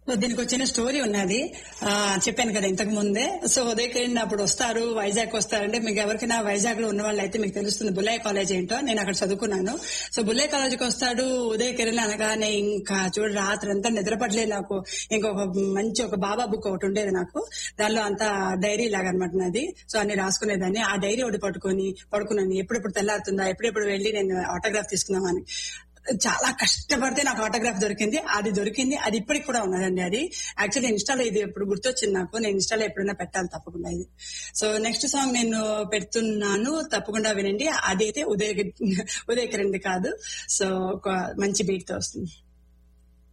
so దీనికి వచ్చిన story ఉన్నది ఆ, చెప్పాను కదా ఇంతకు ముందే సో ఉదయ్ కిరణ్ అప్పుడు వస్తారు వైజాగ్ వస్తారంటే మీకు ఎవరికైనా వైజాగ్ లో ఉన్న వాళ్ళు అయితే మీకు తెలుస్తుంది బుల్లయ్య కాలేజ్ ఏంటో నేను అక్కడ చదువుకున్నాను సో బుల్లయ్య కాలేజ్కి వస్తాడు ఉదయ్ కిరణ్ అనగానే ఇంకా చూడు రాత్రి అంతా నిద్రపడలేదు నాకు ఇంకొక మంచి ఒక బాబా బుక్ ఒకటి ఉండేది నాకు దానిలో అంతా డైరీ లాగా అనమాట నాది సో అన్ని రాసుకునేదాన్ని ఆ డైరీ ఒకటి పట్టుకొని పడుకున్నాను ఎప్పుడెప్పుడు తెల్లారుతుందా ఎప్పుడెప్పుడు వెళ్ళి నేను ఆటోగ్రాఫ్ తీసుకుందామని చాలా కష్టపడితే నాకు ఆటోగ్రాఫ్ దొరికింది అది దొరికింది అది ఇప్పటికి కూడా ఉన్నదండి అది యాక్చువల్లీ ఇన్స్టాలో ఇది ఎప్పుడు గుర్తొచ్చింది నాకు నేను ఇన్స్టాలో ఎప్పుడైనా పెట్టాలి తప్పకుండా ఇది సో నెక్స్ట్ సాంగ్ నేను పెడుతున్నాను తప్పకుండా వినండి అది అయితే ఉదయ ఉదయ కిరణ్ కాదు సో ఒక మంచి బీట్ తో వస్తుంది